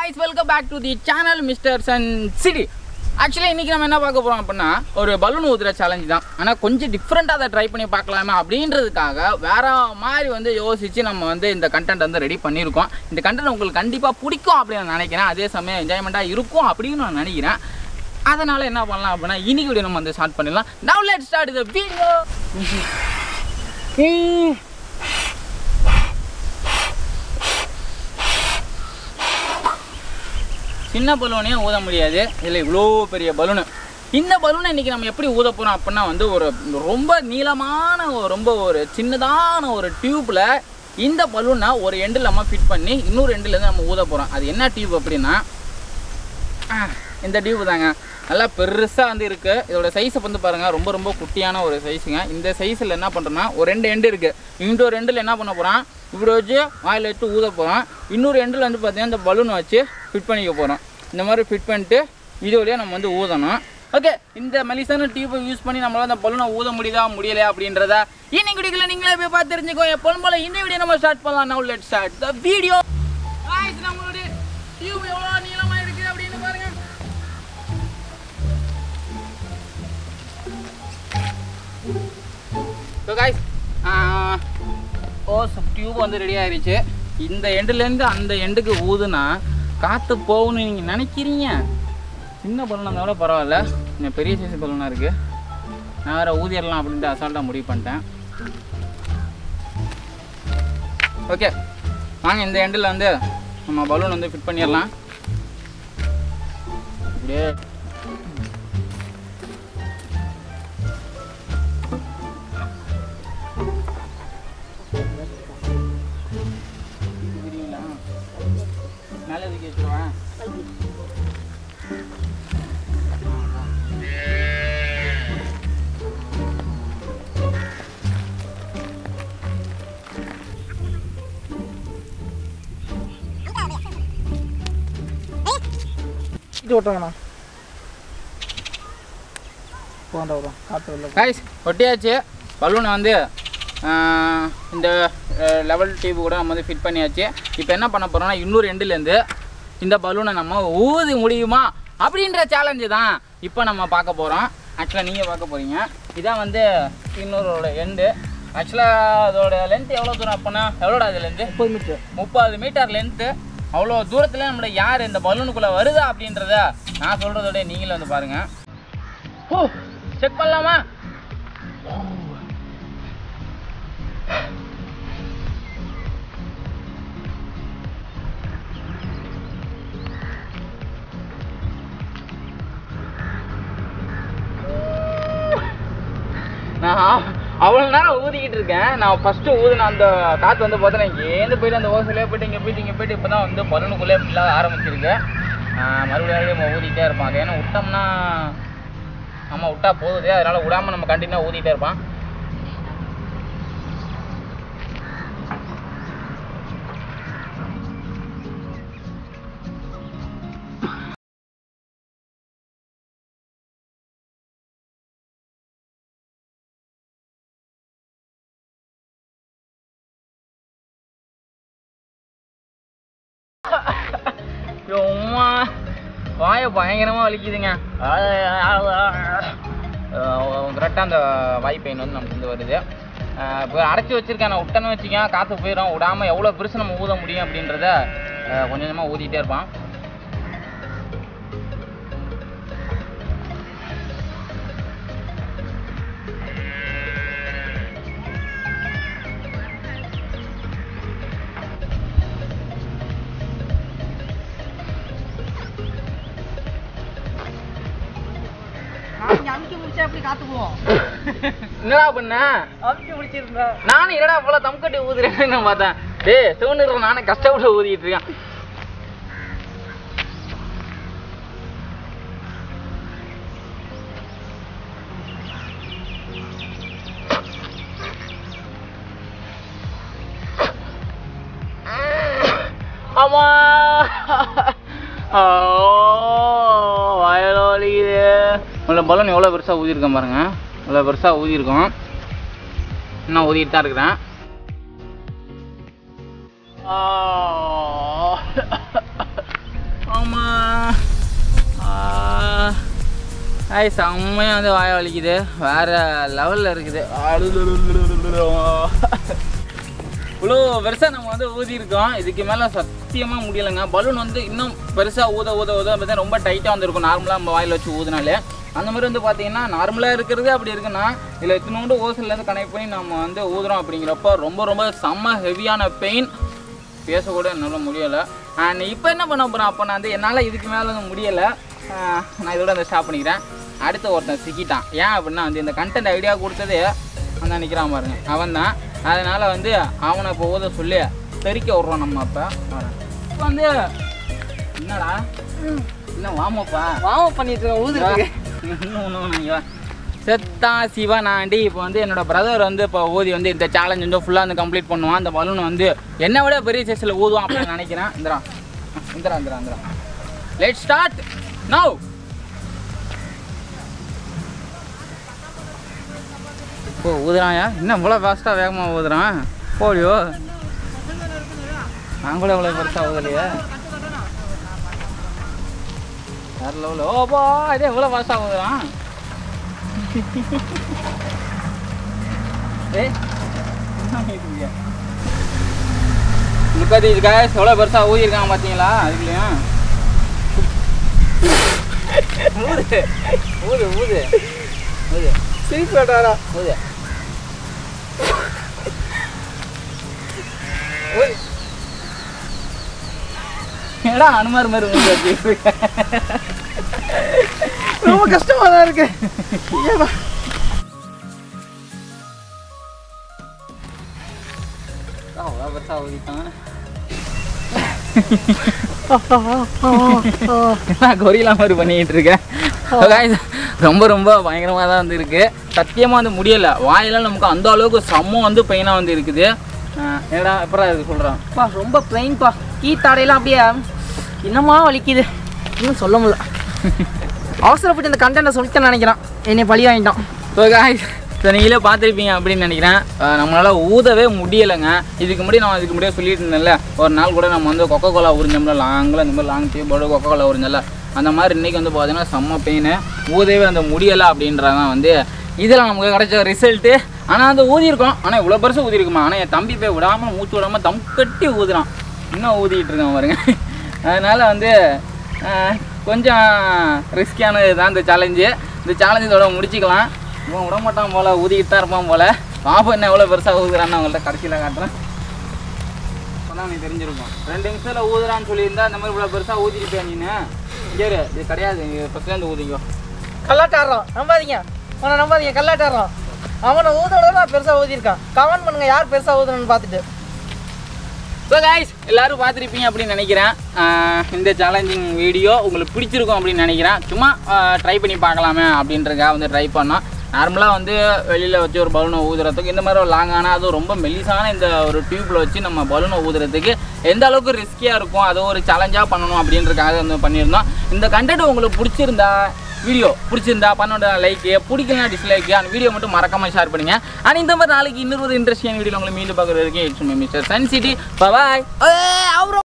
guys welcome back to the channel mister Sun City actually இன்றைக்கி நம்ம என்ன பார்க்க போகிறோம் அப்படின்னா ஒரு பலூன் ஊதுற சேலஞ்ச் தான் ஆனால் கொஞ்சம் டிஃப்ரெண்ட்டாக அதை ட்ரை பண்ணி பார்க்கலாமே அப்படின்றதுக்காக வேற மாதிரி வந்து யோசித்து நம்ம வந்து இந்த கண்டென்ட் வந்து ரெடி பண்ணியிருக்கோம் இந்த கண்டென்ட் உங்களுக்கு கண்டிப்பாக பிடிக்கும் அப்படின்னு நான் நினைக்கிறேன் அதே சமயம் என்ஜாய்மெண்ட்டாக இருக்கும் அப்படின்னு நான் நினைக்கிறேன் அதனால் என்ன பண்ணலாம் அப்படின்னா இன்னைக்கு வீடியோ நம்ம வந்து ஸ்டார்ட் பண்ணிடலாம் நவ் லெட் ஸ்டார்ட் இந்த வீடியோ சின்ன பலூனே ஊத முடியாது இதில் இவ்வளோ பெரிய பலூனு இந்த பலூனை இன்றைக்கி நம்ம எப்படி ஊத போகிறோம் அப்படின்னா வந்து ஒரு ரொம்ப நீளமான ஒரு ரொம்ப ஒரு சின்னதான ஒரு டியூப்பில் இந்த பலூனை ஒரு எண்டில் நம்ம ஃபிட் பண்ணி இன்னொரு எண்டுலேருந்து நம்ம ஊத போகிறோம் அது என்ன டியூப் அப்படின்னா ஆ, இந்த டியூப் தாங்க நல்லா பெருசாக வந்து இருக்குது இதோட சைஸை வந்து பாருங்கள் ரொம்ப ரொம்ப குட்டியான ஒரு சைஸுங்க இந்த சைஸில் என்ன பண்ணுறோன்னா ஒரு ரெண்டு எண்டு இருக்குது இன்னொரு எண்டில் என்ன பண்ண போகிறான் இப்படி வச்சு வாயில் வச்சு ஊத போகிறோம் இன்னொரு எண்டில் வந்து பார்த்தீங்கன்னா இந்த பலூனை வச்சு ஃபிட் பண்ணிக்க போகிறோம் இந்த மாதிரி ஃபிட் பண்ணிட்டு இது வழியாக நம்ம வந்து ஊதணும் ஓகே இந்த மெலிசான டியூப்பை யூஸ் பண்ணி நம்மளால அந்த பலூனை ஊத முடியுதா முடியலையா அப்படின்றத இன்னைக்கு வீடியோவில் நீங்களே போய் பார்த்து தெரிஞ்சுக்கோ எப்போதும் போல இந்த வீடியோ நம்ம ஸ்டார்ட் பண்ணலாம் now let start the video நம்மளுடைய டியூப் எவ்வளோ நீளமாக இருக்குது அப்படின்னு பாருங்க ஸோ காய்ஸ் ஓ டியூப் வந்து ரெடி ஆயிருச்சு இந்த எண்டுலேருந்து அந்த எண்டுக்கு ஊதுனா காற்று போகணும்னு நீங்கள் நினைக்கிறீங்க சின்ன பலூனாக இருந்தால் கூட பரவாயில்ல இன்னும் பெரிய சைஸ் பலூனாக இருக்குது நான் வேறு ஊதிடலாம் அப்படின்ட்டு அசால்ட்டாக முடிவு பண்ணிட்டேன் ஓகே வாங்க இந்த எண்டில் வந்து நம்ம பலூன் வந்து ஃபிட் பண்ணிடலாம் இப்படியே புரியுங்களா மேலே தூக்கி வச்சுருவேன் இது ஓட்டுறாங்கண்ணா போண்டா வரும் காற்று வெளில கைஸ் ஒட்டியாச்சு பலூனை வந்து ஆஹ், இந்த லெவல் டியூப் கூட நம்ம வந்து ஃபிட் பண்ணியாச்சு இப்போ என்ன பண்ண போகிறோம்னா இன்னொரு எண்டுலேருந்து இந்த பலூனை நம்ம ஊதி முடியுமா அப்படின்ற சேலஞ்சு தான் இப்போ நம்ம பார்க்க போகிறோம் ஆக்சுவலாக நீங்கள் பார்க்க போகிறீங்க இதான் வந்து இன்னொரு எண்டு ஆக்சுவலாக அதோட லென்த் எவ்வளோ தூரம் அப்படின்னா எவ்வளோடா அது லென்த்து முப்பது மீட்ரு முப்பது மீட்டர் லென்த்து அவ்வளோ தூரத்தில் நம்மள யார் இந்த பலூனுக்குள்ளே வருதா அப்படின்றத நான் சொல்கிறதோட நீங்களும் வந்து பாருங்கள் ஓ செக் பண்ணலாமா நான் அவ்வளோ நேரம் ஊதிக்கிட்டு இருக்கேன் நான் ஃபஸ்ட்டு ஊதின அந்த காற்று வந்து பார்த்தா இங்கேருந்து போயிட்டு அந்த ஓசையிலே போயிட்டு இங்கே போயிட்டு இங்கே போயிட்டு இப்போ தான் வந்து பலூனுக்குள்ளே ஃபுல்லாக ஆரம்பிச்சிருக்கு ஆஹ் மறுபடியும் மறுபடியும் ஊதிட்டே இருப்பான் ஏன்னா விட்டோம்னா ஆமாம் விட்டா போகுது அதனால் விடாமல் நம்ம கண்டினியூவாக ஊதிட்டே இருப்பான் சும்மா வாயை பயங்கரமாக வலிக்குதுங்க கரெக்டாக அந்த வாய் பெயின் வந்து நமக்கு வந்து வருது இப்போ அடைச்சி வச்சிருக்கேன் நான் விட்டேன்னு வச்சுக்கேன் காற்று போயிடும் விடாமல் எவ்வளோ பெருசு நம்ம ஊத முடியும் அப்படின்றத அஹ், கொஞ்சம் கொஞ்சமாக ஊதிட்டே இருப்பான் அமுக்கி முடிச்சா எப்படி காற்று போவோம் என்னடா பண்ண அமுக்கி முடிச்சிருந்தா நானும் என்னடா இவ்வளோ தம் கட்டி ஊதுறேன்னு நான் பார்த்தேன் டேய் சிவனுக்கு நானே கஷ்டப்பட்டு ஊதிட்டு இருக்கேன் அம்மா வயலோ வலிக்குது உள்ள பலூன் எவ்வளோ பெருசாக ஊதியிருக்கேன் பாருங்க இவ்வளோ பெருசாக ஊதியிருக்கோம் இன்னும் ஊதிட்டு தான் இருக்கிறேன் ஆய் செம்மையாக வந்து வாய வலிக்குது வேறு லெவலில் இருக்குது இவ்வளோ பெருசாக நம்ம வந்து ஊதியிருக்கோம் இதுக்கு மேலே சத்தியமாக முடியலைங்க பலூன் வந்து இன்னும் பெருசாக ஊத ஊத ஊத பார்த்தா ரொம்ப டைட்டாக வந்துருக்கும் நார்மலாக நம்ம வாயில் வச்சு ஊதுனாலே அந்த மாதிரி வந்து பார்த்தீங்கன்னா நார்மலாக இருக்கிறது அப்படி இருக்குன்னா இதில் இத்தினோண்டு ஓசல்லேருந்து கனெக்ட் பண்ணி நம்ம வந்து ஊதுறோம் அப்படிங்கிறப்ப ரொம்ப ரொம்ப செம்ம ஹெவியான பெயின் பேசக்கூட என்னால் முடியலை அண்ட் இப்போ என்ன பண்ண போகிறேன் அப்போ நான் வந்து என்னால் இதுக்கு மேலே வந்து முடியலை ஆஹ் நான் இதோட வந்து ஸ்டாப் பண்ணிக்கிறேன் அடுத்து ஒருத்தன் சிக்கிட்டான் ஏன் அப்படின்னா வந்து இந்த கண்டென்ட் ஐடியா கொடுத்தது அந்த நிற்கிறான் பாருங்க அவன் தான் அதனால் வந்து அவனை இப்போ ஊத சொல்லி தெறிக்க விட்றோம் நம்ம அப்போ இப்போ வந்து என்னடா என்ன வாமப்பா வாம பண்ணிட்டு இருக்கேன் ஊதுறதுக்கு இன்னும் ஒன்று ஒன்று செத்தா சிவனாண்டி இப்போ வந்து என்னோட பிரதர் வந்து இப்போ ஊதி வந்து இந்த சேலஞ்ச் வந்து ஃபுல்லாக வந்து கம்ப்ளீட் பண்ணுவான் அந்த பலூன் வந்து என்னை விட பெரிய சைஸில் ஊதுவான் அப்படின்னு நினைக்கிறேன் Indira Indira Indira Indira let start now ஓ ஊதுறாயா என்ன இவ்வளோ ஃபாஸ்ட்டாக வேகமாக ஊதுறான் போலியோ நான் கூட இவ்வளோ பெருசாக ஊதலையே வேற லெவலில் ஓப்பா இதே இவ்வளோ ஃபாஸ்ட்டாக ஊதுறான் ஏய் முப்பத்தி காய்ஸ் எவ்வளோ பெருசாக ஊதிருக்காங்க பார்த்தீங்களா அதுக்குலையும் ஊது ஊது ஊது ஊது சிரிப்பு வேட்டாரா ஊது ஏடா அனுமார் மாதிரி ஊதி வச்சிருக்க ரொம்ப கஷ்டமா தான் இருக்கு ஏப்பா. அவ்வளோ பெருசாக ஊதிட்டான் நான் கொரிலா மாதிரி பண்ணிக்கிட்டு இருக்கேன் So guys, ரொம்ப ரொம்ப பயங்கரமாக தான் வந்து இருக்கு சத்தியமாக வந்து முடியல வாயெல்லாம் நமக்கு அந்த அளவுக்கு செம்ம வந்து பெயினாக வந்து இருக்குது அஹ் என்னடா எப்படா இது சொல்கிறான் பா ரொம்ப பிளைன்பா கீ தாடையெல்லாம் அப்படியே என்னமா வலிக்குது இன்னும் சொல்ல முடியல அவசரப்பட்டு இந்த கண்டென்ட்டை சொல்லிட்டேன்னு நினைக்கிறான் என்னை பழி வாங்கிட்டான் ஸோ காய்ஸ் ஸோ நீங்களே பார்த்துருப்பீங்க அப்படின்னு நினைக்கிறேன் அஹ் நம்மளால ஊதவே முடியலைங்க இதுக்கு முன்னாடி நான் இதுக்கு முன்னாடியே சொல்லிட்டு இருந்தேன்ல ஒரு நாள் கூட நம்ம வந்து கொக்கோ கோலா உறிஞ்சோம்ல லாங்கில் இந்த மாதிரி லாங் டீபோட கொக்கோ கோலா உறிஞ்சல அந்த மாதிரி இன்றைக்கி வந்து பார்த்தீங்கன்னா செம்ம பெயின் ஊதவே அந்த முடியலை அப்படின்றதான் வந்து இதில் நமக்கு கிடைச்ச ரிசல்ட்டு ஆனால் வந்து ஊதியிருக்கோம் ஆனால் இவ்வளோ பெருசாக ஊதிருக்குமா ஆனால் என் தம்பி போய் விடாமல் மூச்சு விடாமல் தம் கட்டி ஊதுறான் இன்னும் ஊதிக்கிட்டு இருக்கான் பாருங்க அதனால் வந்து அஹ், கொஞ்சம் ரிஸ்கியானது தான் இந்த சேலஞ்சு இந்த சேலஞ்சு இதோட முடிச்சிக்கலாம் இவன் விட மாட்டான் போல ஊதிக்கிட்டு தான் இருப்பான் போல பாப்பா என்ன எவ்வளோ பெருசாக ஊதுறான்னு அவங்கள்ட்ட கடைசியில் காட்டுறேன் அப்போதான் நீ தெரிஞ்சிருக்கும் ரெண்டு நிமிஷத்தில் ஊதுறான்னு சொல்லியிருந்தா இந்த மாதிரி இவ்வளோ பெருசாக ஊதிருப்பேன் நீனு இங்கே இரு, இது கிடையாது நீ ஃபஸ்ட்லேருந்து ஊதிக்கோ கல்லாட்டாடுறான் நம்பாதீங்க அவனை நம்பாதீங்க கல்லாட்டாடுறான் அவனை ஊதோட நான் பெருசாக ஊதியிருக்கான் கமெண்ட் பண்ணுங்க யார் பெருசாக ஊதுறன்னு பார்த்துட்டு ஸோ காய்ஸ் எல்லாரும் பார்த்துருப்பீங்க அப்படின்னு நினைக்கிறேன் ஆஹ் இந்த சேலஞ்சிங் வீடியோ உங்களுக்கு பிடிச்சிருக்கும் அப்படின்னு நினைக்கிறேன் சும்மா ட்ரை பண்ணி பார்க்கலாமே அப்படின்றக்காக வந்து ட்ரை பண்ணோம் நார்மலாக வந்து வெளியில் வச்சு ஒரு பலூனை ஊதுறதுக்கு இந்த மாதிரி ஒரு லாங்கான அதுவும் ரொம்ப மெல்லிசான இந்த ஒரு டியூப்பில் வச்சு நம்ம பலூனை ஊதுறதுக்கு எந்த அளவுக்கு ரிஸ்கியாக இருக்கும் அதை ஒரு சேலஞ்சாக பண்ணணும் அப்படின்றக்காக வந்து பண்ணியிருந்தோம் இந்த கண்டென்ட் உங்களுக்கு பிடிச்சிருந்தா வீடியோ பிடிச்சிருந்தா பண்ணோட லைக்கு பிடிக்கலாம் டிஸ்லைக்கு அந்த வீடியோ மட்டும் மறக்காமல் ஷேர் பண்ணுங்க அண்ட் இந்த மாதிரி நாளைக்கு இன்னொரு இன்ட்ரெஸ்டிங் வீடியோ உங்களுக்கு மீண்டும் பார்க்குறது வரைக்கும் it's mister Sun City bye